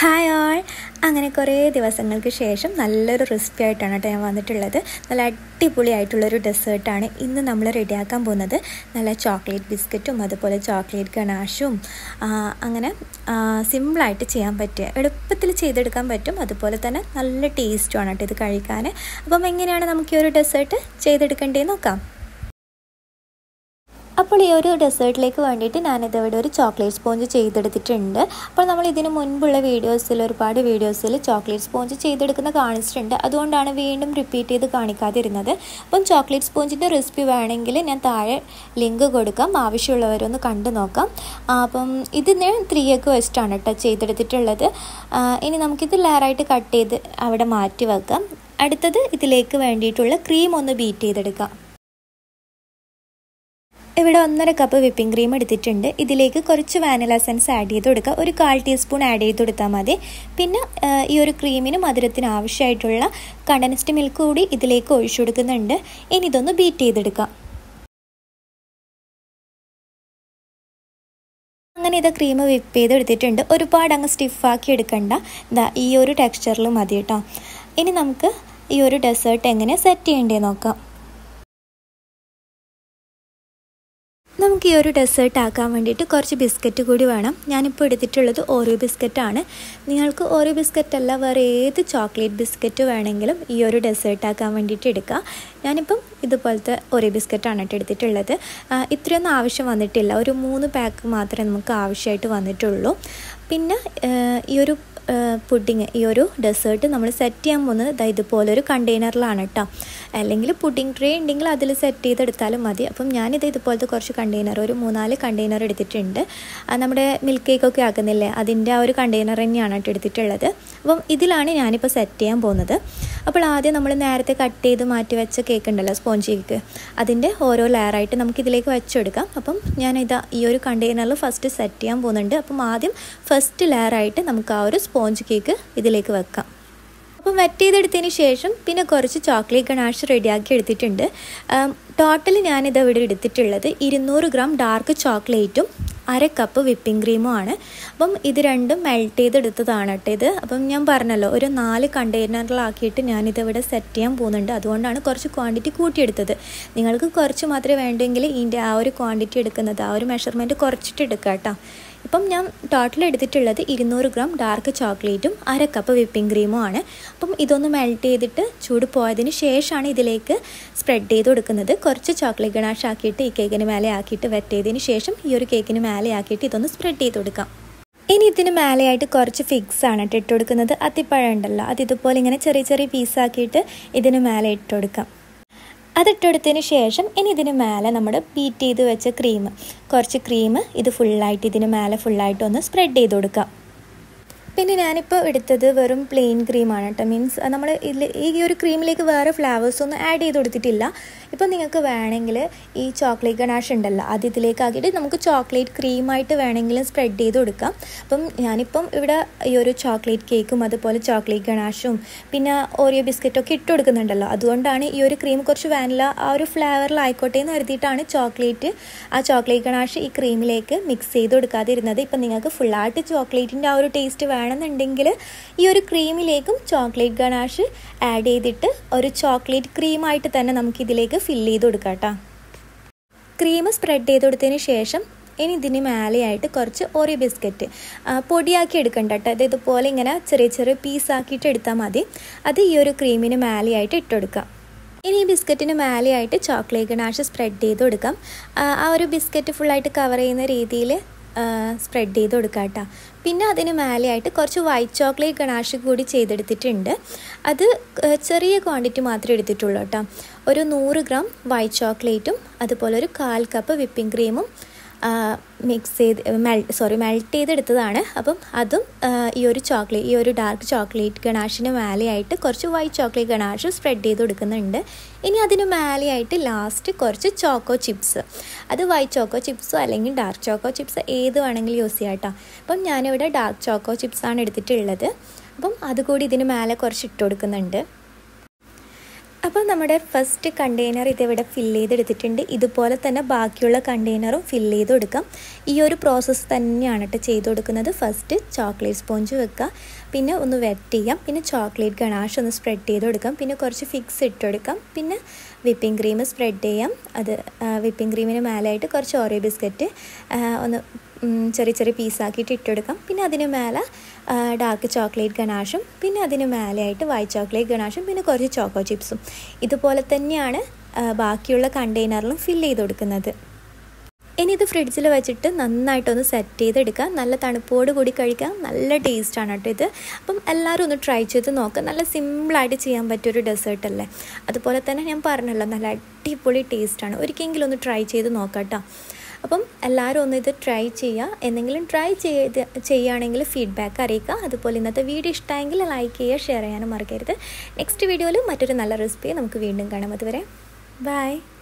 hi ആൾ അങ്ങനെ കുറേ ദിവസങ്ങൾക്ക് ശേഷം നല്ലൊരു റെസിപ്പി ആയിട്ടാണ് കേട്ടോ ഞാൻ വന്നിട്ടുള്ളത് നല്ല അടിപൊളിയായിട്ടുള്ളൊരു ഡെസേർട്ടാണ് ഇന്ന് നമ്മൾ റെഡിയാക്കാൻ പോകുന്നത് നല്ല ചോക്ലേറ്റ് ബിസ്ക്കറ്റും അതുപോലെ ചോക്ലേറ്റ് ഗണാഷും ആ, അങ്ങനെ സിമ്പിളായിട്ട് ചെയ്യാൻ പറ്റിയ എളുപ്പത്തിൽ ചെയ്തെടുക്കാൻ പറ്റും അതുപോലെ തന്നെ നല്ല ടേസ്റ്റുമാണ് കേട്ടോ ഇത് കഴിക്കാൻ അപ്പം എങ്ങനെയാണ് നമുക്ക് ഈ ഒരു ഡെസേർട്ട് ചെയ്തെടുക്കേണ്ടതെന്ന് നോക്കാം അപ്പോൾ ഈ ഒരു ഡെസേർട്ടിലേക്ക് വേണ്ടിയിട്ട് ഞാനിത് ഇവിടെ ഒരു ചോക്ലേറ്റ് സ്പോഞ്ച് ചെയ്തെടുത്തിട്ടുണ്ട് അപ്പോൾ നമ്മൾ ഇതിന് മുൻപുള്ള വീഡിയോസിൽ ഒരുപാട് വീഡിയോസിൽ ചോക്ലേറ്റ് സ്പോഞ്ച് ചെയ്തെടുക്കുന്ന കാണിച്ചിട്ടുണ്ട് അതുകൊണ്ടാണ് വീണ്ടും റിപ്പീറ്റ് ചെയ്ത് കാണിക്കാതിരുന്നത് അപ്പം ചോക്ലേറ്റ് സ്പോഞ്ചിൻ്റെ റെസിപ്പി വേണമെങ്കിൽ ഞാൻ താഴെ ലിങ്ക് കൊടുക്കാം ആവശ്യമുള്ളവരൊന്ന് കണ്ടു നോക്കാം ആ, അപ്പം ഇതിന് ത്രീ എക്ക് വെച്ചിട്ടാണ് കേട്ടോ ചെയ്തെടുത്തിട്ടുള്ളത് ആ, ഇനി നമുക്കിത് ലെയറായിട്ട് കട്ട് ചെയ്ത് അവിടെ മാറ്റി വെക്കാം അടുത്തത് ഇതിലേക്ക് വേണ്ടിയിട്ടുള്ള ക്രീം ഒന്ന് ബീറ്റ് ചെയ്തെടുക്കാം ഇവിടെ ഒന്നര കപ്പ് വിപ്പിംഗ് ക്രീം എടുത്തിട്ടുണ്ട് ഇതിലേക്ക് കുറച്ച് വാനില എസൻസ് ആഡ് ചെയ്ത് കൊടുക്കുക ഒരു കാൽ ടീസ്പൂൺ ആഡ് ചെയ്ത് കൊടുത്താൽ മതി പിന്നെ ആ, ഈ ഒരു ക്രീമിന് മധുരത്തിന് ആവശ്യമായിട്ടുള്ള കണ്ടൻസ്ഡ് മിൽക്ക് കൂടി ഇതിലേക്ക് ഒഴിച്ചു കൊടുക്കുന്നുണ്ട് ഇനി ഇതൊന്ന് ബീറ്റ് ചെയ്തെടുക്കാം അങ്ങനെ ഇത് ക്രീം വിപ്പ് ചെയ്ത് എടുത്തിട്ടുണ്ട് ഒരുപാട് അങ്ങ് സ്റ്റിഫാക്കി എടുക്കണ്ട ഇതാ ഈ ഒരു ടെക്സ്ചറിൽ മതി കേട്ടോ ഇനി നമുക്ക് ഈ ഒരു ഡെസേർട്ട് എങ്ങനെ സെറ്റ് ചെയ്യേണ്ടേ നോക്കാം നമുക്ക് ഈ ഒരു ഡെസേർട്ട് ആക്കാൻ വേണ്ടിയിട്ട് കുറച്ച് ബിസ്ക്കറ്റ് കൂടി വേണം ഞാനിപ്പോൾ എടുത്തിട്ടുള്ളത് ഓറിയോ ബിസ്ക്കറ്റാണ് നിങ്ങൾക്ക് ഓറിയോ ബിസ്ക്കറ്റ് അല്ല വേറെ ഏത് ചോക്ലേറ്റ് ബിസ്ക്കറ്റ് വേണമെങ്കിലും ഈ ഒരു ഡെസേർട്ട് ആക്കാൻ വേണ്ടിയിട്ട് എടുക്കാം ഞാനിപ്പം ഇതുപോലത്തെ ഓറിയോ ബിസ്ക്കറ്റാണ് കേട്ടോ എടുത്തിട്ടുള്ളത് ആ, ഇത്രയൊന്നും ആവശ്യം വന്നിട്ടില്ല ഒരു മൂന്ന് പാക്ക് മാത്രമേ നമുക്ക് ആവശ്യമായിട്ട് വന്നിട്ടുള്ളൂ പിന്നെ ആ, ഈ ഒരു പുഡിങ് ഈ ഒരു ഡെസേർട്ട് നമ്മൾ സെറ്റ് ചെയ്യാൻ പോകുന്നത് ദാ ഇതുപോലൊരു കണ്ടെയ്നറിലാണ് കേട്ടോ അല്ലെങ്കിൽ പുഡിങ് ട്രേ ഉണ്ടെങ്കിൽ അതിൽ സെറ്റ് ചെയ്തെടുത്താലും മതി അപ്പം ഞാനിത് ഇതുപോലത്തെ കുറച്ച് കണ്ടെയ്നർ ഒരു മൂന്നാല് കണ്ടെയ്നർ എടുത്തിട്ടുണ്ട് ആ, നമ്മുടെ മിൽക്ക് കേക്കൊക്കെ ആക്കുന്നില്ലേ അതിൻ്റെ ആ ഒരു കണ്ടെയ്നർ തന്നെയാണ് കേട്ടോ എടുത്തിട്ടുള്ളത് അപ്പം ഇതിലാണ് ഞാനിപ്പോൾ സെറ്റ് ചെയ്യാൻ പോകുന്നത് അപ്പോൾ ആദ്യം നമ്മൾ നേരത്തെ കട്ട് ചെയ്ത് മാറ്റി വെച്ച കേക്ക് ഉണ്ടല്ലോ സ്പോഞ്ച് കേക്ക് അതിൻ്റെ ഓരോ ലെയറായിട്ട് നമുക്ക് ഇതിലേക്ക് വെച്ചെടുക്കാം അപ്പം ഞാനിതാ ഈ ഒരു കണ്ടെയ്നറിൽ ഫസ്റ്റ് സെറ്റ് ചെയ്യാൻ പോകുന്നുണ്ട് അപ്പം ആദ്യം ഫസ്റ്റ് ലെയറായിട്ട് നമുക്ക് ആ ഒരു സ്പോഞ്ച് കേക്ക് ഇതിലേക്ക് വെക്കാം അപ്പം വെറ്റ് ചെയ്തെടുത്തതിന് ശേഷം പിന്നെ കുറച്ച് ചോക്ലേറ്റ് ഗണാഷ് റെഡിയാക്കി എടുത്തിട്ടുണ്ട് ടോട്ടൽ ഞാനിത് ഇവിടെ എടുത്തിട്ടുള്ളത് ഇരുന്നൂറ് ഗ്രാം ഡാർക്ക് ചോക്ലേറ്റും അര കപ്പ് വിപ്പിംഗ് ക്രീമും ആണ് അപ്പം ഇത് രണ്ടും മെൽറ്റ് ചെയ്തെടുത്തതാണ് കേട്ടോ ഇത് അപ്പം ഞാൻ പറഞ്ഞല്ലോ ഒരു നാല് കണ്ടെയ്നറിലാക്കിയിട്ട് ഞാനിത് ഇവിടെ സെറ്റ് ചെയ്യാൻ പോകുന്നുണ്ട് അതുകൊണ്ടാണ് കുറച്ച് ക്വാണ്ടിറ്റി കൂട്ടിയെടുത്തത് നിങ്ങൾക്ക് കുറച്ച് മാത്രമേ വേണ്ടെങ്കിൽ ഇതിൻ്റെ ആ ഒരു ക്വാണ്ടിറ്റി എടുക്കുന്നത് ആ ഒരു മെഷർമെൻറ്റ് കുറച്ചിട്ട് എടുക്കാം കേട്ടോ ഇപ്പം ഞാൻ ടോട്ടൽ എടുത്തിട്ടുള്ളത് ഇരുന്നൂറ് ഗ്രാം ഡാർക്ക് ചോക്ലേറ്റും അര കപ്പ് വിപ്പിംഗ് ക്രീമും ആണ് അപ്പം ഇതൊന്ന് മെൽറ്റ് ചെയ്തിട്ട് ചൂട് പോയതിന് ശേഷമാണ് ഇതിലേക്ക് സ്പ്രെഡ് ചെയ്ത് കൊടുക്കുന്നത് കുറച്ച് ചോക്ലേറ്റ് ഗണാഷ് ആക്കിയിട്ട് ഈ കേക്കിന് മേലെ ആക്കിയിട്ട് വെറ്റ് ചെയ്തതിന് ശേഷം ഈ ഒരു കേക്കിന് മേലെ ആക്കിയിട്ട് ഇതൊന്ന് സ്പ്രെഡ് ചെയ്ത് കൊടുക്കാം ഇനി ഇതിന് മേലെയായിട്ട് കുറച്ച് ഫിക്സ് ആണ് കേട്ടോ ഇട്ട് കൊടുക്കുന്നത് അത്തിപ്പഴം ഉണ്ടല്ലോ അത് ഇതുപോലെ ഇങ്ങനെ ചെറിയ ചെറിയ പീസാക്കിയിട്ട് ഇതിന് മേലെ ഇട്ട് കൊടുക്കാം അതിട്ടെടുത്തതിന് ശേഷം ഇനി ഇതിന് മേലെ നമ്മൾ ബീറ്റ് ചെയ്ത് വെച്ച ക്രീം കുറച്ച് ക്രീം ഇത് ഫുള്ളായിട്ട് ഇതിന് മേലെ ഫുള്ളായിട്ട് ഒന്ന് സ്പ്രെഡ് ചെയ്ത് കൊടുക്കാം പിന്നെ ഞാനിപ്പോൾ എടുത്തത് വെറും പ്ലെയിൻ ക്രീമാണ് കേട്ടോ മീൻസ് നമ്മൾ ഇതിൽ ഈ ഒരു ക്രീമിലേക്ക് വേറെ ഫ്ലേവേഴ്സ് ഒന്നും ആഡ് ചെയ്ത് കൊടുത്തിട്ടില്ല ഇപ്പം നിങ്ങൾക്ക് വേണമെങ്കിൽ ഈ ചോക്ലേറ്റ് ഗണാഷ് ഉണ്ടല്ലോ അത് ഇതിലേക്ക് ആക്കിയിട്ട് നമുക്ക് ചോക്ലേറ്റ് ക്രീമായിട്ട് വേണമെങ്കിലും സ്പ്രെഡ് ചെയ്ത് കൊടുക്കാം അപ്പം ഞാനിപ്പം ഇവിടെ ഈ ഒരു ചോക്ലേറ്റ് കേക്കും അതുപോലെ ചോക്ലേറ്റ് ഗണാഷും പിന്നെ ഓറിയോ ബിസ്ക്കറ്റൊക്കെ ഇട്ട് കൊടുക്കുന്നുണ്ടല്ലോ അതുകൊണ്ടാണ് ഈ ഒരു ക്രീം കുറച്ച് വാനില ആ ഒരു ഫ്ലേവറിലായിക്കോട്ടെ എന്ന് കരുതിയിട്ടാണ് ചോക്ലേറ്റ് ആ ചോക്ലേറ്റ് ഗണാഷ് ഈ ക്രീമിലേക്ക് മിക്സ് ചെയ്ത് കൊടുക്കാതിരുന്നത് ഇപ്പം നിങ്ങൾക്ക് ഫുള്ളായിട്ട് ചോക്ലേറ്റിൻ്റെ ആ ഒരു ടേസ്റ്റ് വേണമെന്നുണ്ടെങ്കിൽ ഈ ഒരു ക്രീമിലേക്കും ചോക്ലേറ്റ് ഗണാഷ് ആഡ് ചെയ്തിട്ട് ഒരു ചോക്ലേറ്റ് ക്രീമായിട്ട് തന്നെ നമുക്ക് ഇതിലേക്ക് ഫില്ല് ചെയ്ത് കൊടുക്കാം കേട്ടോ ക്രീം സ്പ്രെഡ് ചെയ്ത് കൊടുത്തതിന് ശേഷം ഇനി ഇതിന് മേലെയായിട്ട് കുറച്ച് ഓറിയോ ബിസ്ക്കറ്റ് ആ, പൊടിയാക്കി എടുക്കണ്ട കേട്ടോ അത് ഇതുപോലെ ഇങ്ങനെ ചെറിയ ചെറിയ പീസാക്കിയിട്ട് എടുത്താൽ മതി അത് ഈ ഒരു ക്രീമിന് മേലെയായിട്ട് ഇട്ടുകൊടുക്കാം ഇനി ഈ ബിസ്ക്കറ്റിന് മേലെയായിട്ട് ചോക്ലേറ്റ് ഗണാഷ് സ്പ്രെഡ് ചെയ്ത് കൊടുക്കാം ആ, ആ ഒരു ബിസ്ക്കറ്റ് ഫുള്ളായിട്ട് കവർ ചെയ്യുന്ന രീതിയിൽ സ്പ്രെഡ് ചെയ്ത് കൊടുക്കാം കേട്ടോ പിന്നെ അതിന് മേലെയായിട്ട് കുറച്ച് വൈറ്റ് ചോക്ലേറ്റ് ഗണാഷ് കൂടി ചെയ്തെടുത്തിട്ടുണ്ട് അത് ഏഹ്, ചെറിയ ക്വാണ്ടിറ്റി മാത്രമേ എടുത്തിട്ടുള്ളൂ കേട്ടോ ഒരു നൂറ് ഗ്രാം വൈറ്റ് ചോക്ലേറ്റും അതുപോലെ ഒരു കാൽ കപ്പ് വിപ്പിംഗ് ക്രീമും മിക്സ് ചെയ്ത് മെൽ സോറി മെൽറ്റ് ചെയ്തെടുത്തതാണ് അപ്പം അതും ആ, ഈ ഒരു ചോക്ലേറ്റ് ഈ ഒരു ഡാർക്ക് ചോക്ലേറ്റ് ഗണാഷിന് മേലെയായിട്ട് കുറച്ച് വൈറ്റ് ചോക്ലേറ്റ് ഗണാഷ് സ്പ്രെഡ് ചെയ്ത് കൊടുക്കുന്നുണ്ട് ഇനി അതിന് മേലെയായിട്ട് ലാസ്റ്റ് കുറച്ച് ചോക്കോ ചിപ്സ് അത് വൈറ്റ് ചോക്കോ ചിപ്സോ അല്ലെങ്കിൽ ഡാർക്ക് ചോക്കോ ചിപ്സ് ഏത് വേണമെങ്കിലും യൂസ് ചെയ്യാം കേട്ടോ അപ്പം ഞാനിവിടെ ഡാർക്ക് ചോക്കോ ചിപ്സാണ് എടുത്തിട്ടുള്ളത് അപ്പം അതുകൂടി ഇതിന് മേലെ കുറച്ച് ഇട്ട് കൊടുക്കുന്നുണ്ട് അപ്പോൾ നമ്മുടെ ഫസ്റ്റ് കണ്ടെയ്നർ ഇതിവിടെ ഫില്ല് ചെയ്തെടുത്തിട്ടുണ്ട് ഇതുപോലെ തന്നെ ബാക്കിയുള്ള കണ്ടെയ്നറും ഫില്ല് ചെയ്ത് കൊടുക്കാം ഈ ഒരു പ്രോസസ്സ് തന്നെയാണ് കേട്ടോ ചെയ്ത് കൊടുക്കുന്നത് ഫസ്റ്റ് ചോക്ലേറ്റ് സ്പോഞ്ച് വെക്കുക പിന്നെ ഒന്ന് വെറ്റ് ചെയ്യാം പിന്നെ ചോക്ലേറ്റ് ഗണാഷ് ഒന്ന് സ്പ്രെഡ് ചെയ്ത് കൊടുക്കാം പിന്നെ കുറച്ച് ഫിക്സ് ഇട്ട് കൊടുക്കാം പിന്നെ വിപ്പിംഗ് ക്രീം സ്പ്രെഡ് ചെയ്യാം അത് വിപ്പിംഗ് ക്രീമിന് മേലായിട്ട് കുറച്ച് ഓറിയോ ബിസ്ക്കറ്റ് ഒന്ന് ചെറിയ ചെറിയ പീസാക്കിയിട്ട് ഇട്ടെടുക്കാം പിന്നെ അതിന് മേലെ ഡാർക്ക് ചോക്ലേറ്റ് ഗണാഷും പിന്നെ അതിന് മേലെയായിട്ട് വൈറ്റ് ചോക്ലേറ്റ് ഗണാഷും പിന്നെ കുറച്ച് ചോക്കോ ചിപ്സും ഇതുപോലെ തന്നെയാണ് ബാക്കിയുള്ള കണ്ടെയ്നറിലും ഫില്ല് ചെയ്ത് കൊടുക്കുന്നത് ഇനി ഇത് ഫ്രിഡ്ജിൽ വെച്ചിട്ട് നന്നായിട്ടൊന്ന് സെറ്റ് ചെയ്തെടുക്കുക നല്ല തണുപ്പോട് കൂടി കഴിക്കാം നല്ല ടേസ്റ്റാണ് കേട്ടോ ഇത് അപ്പം എല്ലാവരും ഒന്ന് ട്രൈ ചെയ്ത് നോക്കുക നല്ല സിമ്പിളായിട്ട് ചെയ്യാൻ പറ്റിയൊരു ഡെസേർട്ട് അല്ലേ അതുപോലെ തന്നെ ഞാൻ പറഞ്ഞല്ലോ നല്ല അടിപൊളി ടേസ്റ്റാണ് ഒരിക്കലെങ്കിലും ഒന്ന് ട്രൈ ചെയ്ത് നോക്കാം കേട്ടോ അപ്പം എല്ലാവരും ഒന്ന് ഇത് ട്രൈ ചെയ്യുക എന്തെങ്കിലും ട്രൈ ചെയ്ത് ചെയ്യുകയാണെങ്കിൽ ഫീഡ്ബാക്ക് അറിയിക്കുക അതുപോലെ ഇന്നത്തെ വീഡിയോ ഇഷ്ടമായെങ്കിൽ ലൈക്ക് ചെയ്യുക ഷെയർ ചെയ്യാനും മറക്കരുത് നെക്സ്റ്റ് വീഡിയോയിൽ മറ്റൊരു നല്ല റെസിപ്പി നമുക്ക് വീണ്ടും കാണാം അതുവരെ ബൈ